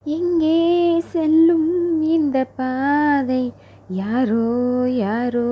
எங்கே செல்லும் இந்த பாதை யாரோ யாரோ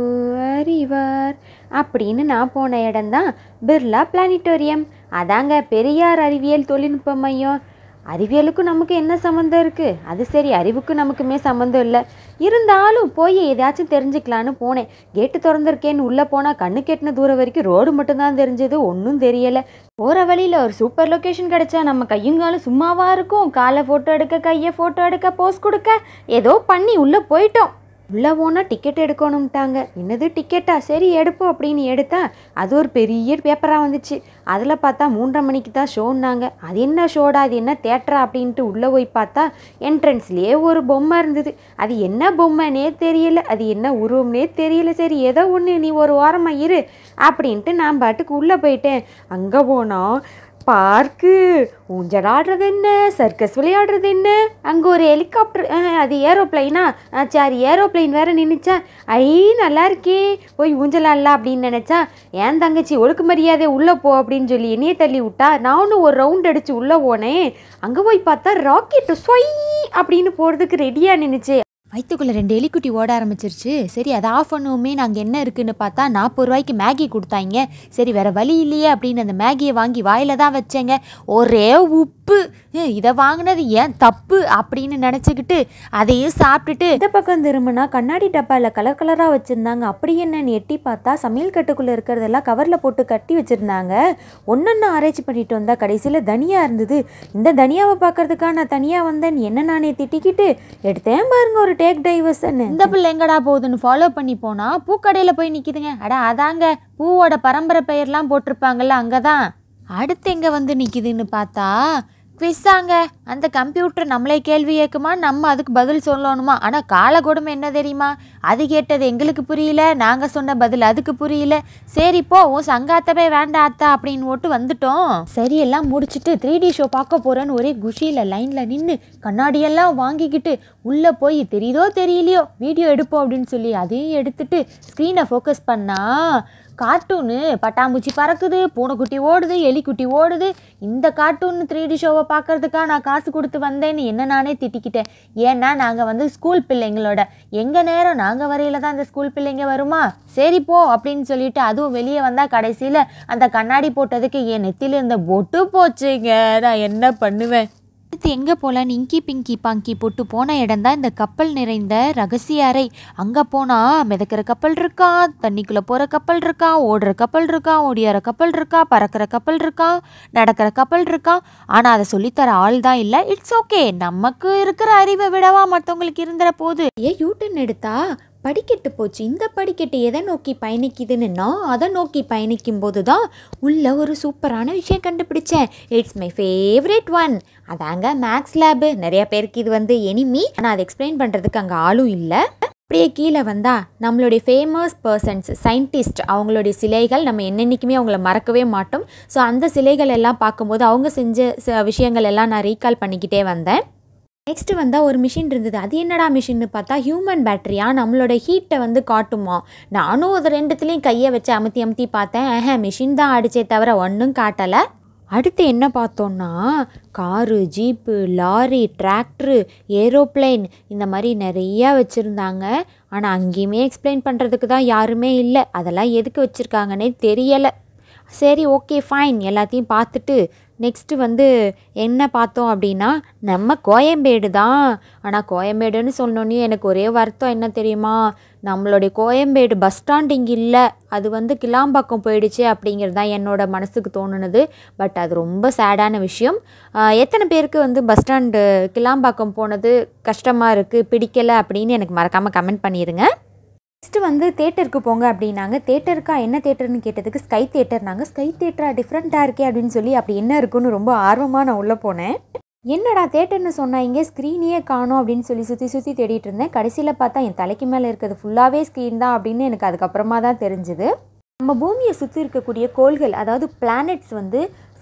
அறிவார் அப்படின்னு நான் போன இடம்தான் பிர்லா பிளானிட்டோரியம் அதாங்க பெரியார் அறிவியல் தொழில்நுட்ப மையம் அறிவியலுக்கும் நமக்கு என்ன சம்மந்தம் இருக்குது அது சரி அறிவுக்கும் நமக்குமே சம்மந்தம் இல்லை இருந்தாலும் போய் எதாச்சும் தெரிஞ்சுக்கலான்னு போனேன் கேட்டு திறந்திருக்கேன்னு உள்ளே போனால் கண்ணு கெட்டின தூரம் வரைக்கும் ரோடு மட்டும்தான் தெரிஞ்சது ஒன்றும் தெரியலை போகிற வழியில் ஒரு சூப்பர் லொக்கேஷன் கிடைச்சா நம்ம கையுங்காலும் சும்மாவா இருக்கும் காலை ஃபோட்டோ எடுக்க கையை ஃபோட்டோ எடுக்க போஸ் கொடுக்க ஏதோ பண்ணி உள்ளே போயிட்டோம் உள்ளே போனால் டிக்கெட் எடுக்கணும்ட்டாங்க என்னது டிக்கெட்டா சரி எடுப்போம் அப்படின்னு எடுத்தா அது ஒரு பெரிய பேப்பராக வந்துச்சு அதில் பார்த்தா மூன்றரை மணிக்கு தான் ஷோன்னாங்க அது என்ன ஷோடா அது என்ன தேட்டரா அப்படின்ட்டு உள்ளே போய் பார்த்தா என்ட்ரன்ஸ்லேயே ஒரு பொம்மை இருந்தது அது என்ன பொம்மைனே தெரியல அது என்ன உருவம்னே தெரியல சரி ஏதோ ஒன்று நீ ஒரு ஓரமாக இரு அப்படின்ட்டு நான் பாட்டுக்கு உள்ளே போயிட்டேன் அங்கே போனால் பார்க்கு ஊஞ்சல் ஆடுறது என்ன சர்க்கஸ் விளையாடுறது என்ன அங்கே ஒரு ஹெலிகாப்டர் அது ஏரோப்ளைனா சரி ஏரோப்ளைன் வேற நின்றுச்சா ஐ நல்லா இருக்கே போய் ஊஞ்சல் ஆடலாம் அப்படின்னு நினச்சா ஏன் தங்கச்சி ஒழுக்கு மரியாதை உள்ளே போ அப்படின்னு சொல்லி என்னையே தள்ளி விட்டா நானும் ஒரு ரவுண்ட் அடித்து உள்ளே போனேன் அங்கே போய் பார்த்தா ராக்கெட்டு சொய் அப்படின்னு போகிறதுக்கு ரெடியாக நின்றுச்சு வயிற்றுக்குள்ளே ரெண்டு எலிக்குட்டி ஓட ஆரம்பிச்சிருச்சு சரி அதை ஆஃப் பண்ணுவோமே நாங்கள் என்ன இருக்குன்னு பார்த்தா நாற்பது ரூபாய்க்கு மேகி கொடுத்தாங்க சரி வேறு வழி இல்லையே அப்படின்னு அந்த மேகியை வாங்கி வாயில் தான் வச்சேங்க ஒரே உப்பு ஹம், இதை வாங்கினது ஏன் தப்பு அப்படின்னு நினச்சிக்கிட்டு அதையும் சாப்பிட்டுட்டு இந்த பக்கம் திரும்பினா கண்ணாடி டப்பாவில் கலர் கலராக வச்சுருந்தாங்க அப்படி என்னன்னு எட்டி பார்த்தா சமையல் கட்டுக்குள்ளே இருக்கிறதெல்லாம் கவரில் போட்டு கட்டி வச்சுருந்தாங்க ஒன்றொன்று ஆராய்ச்சி பண்ணிட்டு வந்தால் கடைசியில் தனியா இருந்தது இந்த தனியாவை பார்க்கறதுக்காக நான் தனியாக வந்தேன் என்ன நானே திட்டிக்கிட்டு எடுத்தேன் பாருங்க ஒரு டேக் டைவர்சன் இந்த பிள்ளை எங்கடா போகுதுன்னு ஃபாலோ பண்ணி போனால் பூக்கடையில் போய் நிற்கிதுங்க அட அதாங்க பூவோட பரம்பரை பெயர்லாம் போட்டிருப்பாங்கல்ல அங்கே தான் அடுத்து எங்கே வந்து நிற்கிதுன்னு பார்த்தா குவிஸாங்க அந்த கம்ப்யூட்டர் நம்மளே கேள்வி கேட்குமா நம்ம அதுக்கு பதில் சொல்லணுமா ஆனால் கால கொடுமை என்ன தெரியுமா அது கேட்டது எங்களுக்கு புரியல நாங்கள் சொன்ன பதில் அதுக்கு புரியல சரி போ உன் சங்காத்தவே வேண்டாம் அத்தா அப்படின்னு போட்டு வந்துட்டோம் சரி எல்லாம் முடிச்சுட்டு த்ரீ டி ஷோ பார்க்க போகிறேன்னு ஒரே குஷியில் லைனில் நின்று கண்ணாடியெல்லாம் வாங்கிக்கிட்டு உள்ளே போய் தெரியுதோ தெரியலையோ வீடியோ எடுப்போம் அப்படின்னு சொல்லி அதையும் எடுத்துட்டு ஸ்க்ரீனை ஃபோக்கஸ் பண்ணா கார்ட்டூனு பட்டாம்பூச்சி பறக்குது பூனைக்குட்டி ஓடுது எலிக்குட்டி ஓடுது இந்த கார்ட்டூன் த்ரீ டி ஷோவை பார்க்கறதுக்காக நான் காசு கொடுத்து வந்தேன்னு என்ன நானே திட்டிக்கிட்டேன் ஏன்னா நாங்கள் வந்து ஸ்கூல் பிள்ளைங்களோட எங்கள் நேரம் நாங்கள் வரையில தான் இந்த ஸ்கூல் பிள்ளைங்க வருமா சரி போ அப்படின்னு சொல்லிட்டு அதுவும் வெளியே வந்தால் கடைசியில் அந்த கண்ணாடி போட்டதுக்கு என் நெத்தியில் இருந்த பொட்டு போச்சுங்க நான் என்ன பண்ணுவேன் அடுத்து எங்கே போகலான்னு இங்கி பிங்கி பாங்கி போட்டு போன இடம் தான் இந்த கப்பல் நிறைந்த ரகசிய அறை அங்கே போனால் மிதக்கிற கப்பல் இருக்கா தண்ணிக்குள்ளே போகிற கப்பல் இருக்கா ஓடுற கப்பல் இருக்கா ஓடியார கப்பல் இருக்கா பறக்கிற கப்பல் இருக்கா நடக்கிற கப்பல் இருக்கா ஆனால் அதை சொல்லித்தர ஆள் தான் இல்லை இட்ஸ் ஓகே நமக்கு இருக்கிற அறிவை விடவா மற்றவங்களுக்கு இருந்துற போது ஏ யூட்டன் எடுத்தா படிக்கட்டு போச்சு இந்த படிக்கட்டு எதை நோக்கி பயணிக்குதுன்னு நான் அதை நோக்கி பயணிக்கும் போது தான் உள்ள ஒரு சூப்பரான விஷயம் கண்டுபிடிச்சேன் இட்ஸ் மை ஃபேவரட் ஒன் அதாங்க மேக்ஸ் லேபு நிறைய பேருக்கு இது வந்து எனிமி ஆனால் அதை எக்ஸ்பிளைன் பண்ணுறதுக்கு அங்கே ஆளும் இல்லை அப்படியே கீழே வந்தா நம்மளுடைய ஃபேமஸ் பர்சன்ஸ் சயின்டிஸ்ட் அவங்களுடைய சிலைகள் நம்ம என்னென்னைக்குமே அவங்கள மறக்கவே மாட்டோம் ஸோ அந்த சிலைகள் எல்லாம் பார்க்கும்போது அவங்க செஞ்ச ச- விஷயங்கள் எல்லாம் நான் ரீகால் பண்ணிக்கிட்டே வந்தேன் நெக்ஸ்ட் வந்தால் ஒரு மிஷின் இருந்தது அது என்னடா மிஷின்னு பார்த்தா ஹியூமன் பேட்டரியா நம்மளோட ஹீட்டை வந்து காட்டுமா நானும் அது ரெண்டுத்துலேயும் கையை வச்சு அமுத்தி அமுத்தி பார்த்தேன் ஆஹா மிஷின் தான் அடிச்சே தவிர ஒன்றும் காட்டலை அடுத்து என்ன பார்த்தோன்னா car jeep lorry tractor aeroplane இந்த மாதிரி நிறையா வச்சுருந்தாங்க ஆனால் அங்கேயுமே எக்ஸ்பிளைன் பண்ணுறதுக்கு தான் யாருமே இல்லை அதெல்லாம் எதுக்கு வச்சுருக்காங்கன்னே தெரியலை சரி ஓகே ஃபைன் எல்லாத்தையும் பார்த்துட்டு நெக்ஸ்ட்டு வந்து என்ன பார்த்தோம் அப்படின்னா நம்ம கோயம்பேடு தான் ஆனால் கோயம்பேடுன்னு சொன்னோன்னே எனக்கு ஒரே வருத்தம் என்ன தெரியுமா நம்மளுடைய கோயம்பேடு பஸ் ஸ்டாண்ட் இங்கே இல்லை அது வந்து கிளாம்பாக்கம் போயிடுச்சு அப்படிங்கிறது தான் என்னோட மனசுக்கு தோணுனது பட் அது ரொம்ப சேடான விஷயம் ஆஹ் எத்தனை பேருக்கு வந்து பஸ் ஸ்டாண்டு கிளாம்பாக்கம் போனது கஷ்டமாக இருக்குது பிடிக்கலை அப்படின்னு எனக்கு மறக்காமல் கமெண்ட் பண்ணிடுங்க நெக்ஸ்ட்டு வந்து தேட்டருக்கு போங்க அப்படின்னாங்க தேட்டருக்கா என்ன தேட்டர்னு கேட்டதுக்கு ஸ்கை தேட்டர்னாங்க ஸ்கை தேட்டரா டிஃப்ரெண்ட்டாக இருக்கே அப்படின்னு சொல்லி அப்படி என்ன இருக்குன்னு ரொம்ப ஆர்வமாக நான் உள்ளே போனேன் என்னடா தேட்டர்னு சொன்னாங்க ஸ்க்ரீனையே காணோம் அப்படின்னு சொல்லி சுற்றி சுற்றி தேடிட்டு இருந்தேன் கடைசியில் பார்த்தா என் தலைக்கு மேலே இருக்கிறது ஃபுல்லாகவே ஸ்க்ரீன் தான் அப்படின்னு எனக்கு அதுக்கப்புறமா தான் தெரிஞ்சுது நம்ம பூமியை சுற்றி இருக்கக்கூடிய கோள்கள் அதாவது பிளானெட்ஸ் வந்து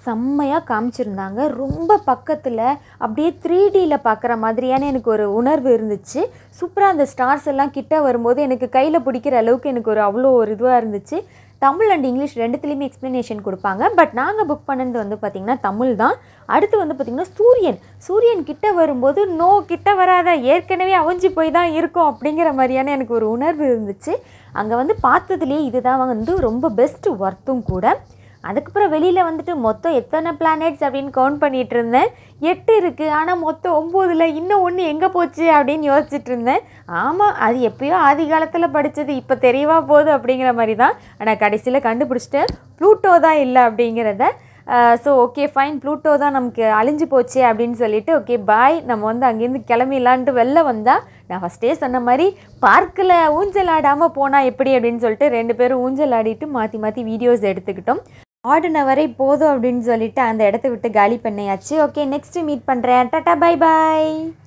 செம்மையாக காமிச்சிருந்தாங்க ரொம்ப பக்கத்தில் அப்படியே த்ரீ டியில் பார்க்குற மாதிரியான எனக்கு ஒரு உணர்வு இருந்துச்சு சூப்பராக அந்த ஸ்டார்ஸ் எல்லாம் கிட்ட வரும்போது எனக்கு கையில் பிடிக்கிற அளவுக்கு எனக்கு ஒரு அவ்வளோ ஒரு இதுவாக இருந்துச்சு தமிழ் அண்ட் இங்கிலீஷ் ரெண்டுத்துலேயுமே எக்ஸ்ப்ளனேஷன் கொடுப்பாங்க பட் நாங்கள் புக் பண்ணது வந்து பார்த்திங்கன்னா தமிழ் தான் அடுத்து வந்து பார்த்திங்கன்னா சூரியன் சூரியன் கிட்ட வரும்போது நோ கிட்ட வராத ஏற்கனவே அவிஞ்சு போய் தான் இருக்கும் அப்படிங்கிற மாதிரியான எனக்கு ஒரு உணர்வு இருந்துச்சு அங்கே வந்து பார்த்ததுலேயே இதுதான் வந்து ரொம்ப பெஸ்ட் ஒர்த்தும் கூட அதுக்கப்புறம் வெளியில் வந்துட்டு மொத்தம் எத்தனை பிளானெட்ஸ் அப்படின்னு கவுண்ட் பண்ணிகிட்டு இருந்தேன் எட்டு இருக்குது ஆனால் மொத்தம் ஒம்போதில் இன்னும் ஒன்று எங்கே போச்சு அப்படின்னு யோசிச்சுட்டு இருந்தேன் ஆமாம் அது எப்பயோ ஆதி காலத்தில் படித்தது இப்போ தெரியவா போகுது அப்படிங்கிற மாதிரி தான் ஆனால் கடைசியில் கண்டுபிடிச்சிட்டேன் ப்ளூட்டோ தான் இல்லை அப்படிங்கிறத ஸோ ஓகே ஃபைன் ப்ளூட்டோ தான் நமக்கு அழிஞ்சு போச்சு அப்படின்னு சொல்லிட்டு ஓகே பாய் நம்ம வந்து அங்கேருந்து கிளம்பிடலான்ட்டு வெளில வந்தால் நான் ஃபஸ்ட்டே சொன்ன மாதிரி பார்க்கில் ஊஞ்சல் ஆடாமல் போனால் எப்படி அப்படின்னு சொல்லிட்டு ரெண்டு பேரும் ஊஞ்சல் ஆடிட்டு மாற்றி மாற்றி வீடியோஸ் எடுத்துக்கிட்டோம் ஆடின வரை போதும் அப்படின்னு சொல்லிட்டு அந்த இடத்த விட்டு காலி பண்ணியாச்சு ஓகே நெக்ஸ்ட்டு மீட் பண்ணுறேன் டாட்டா பை பாய்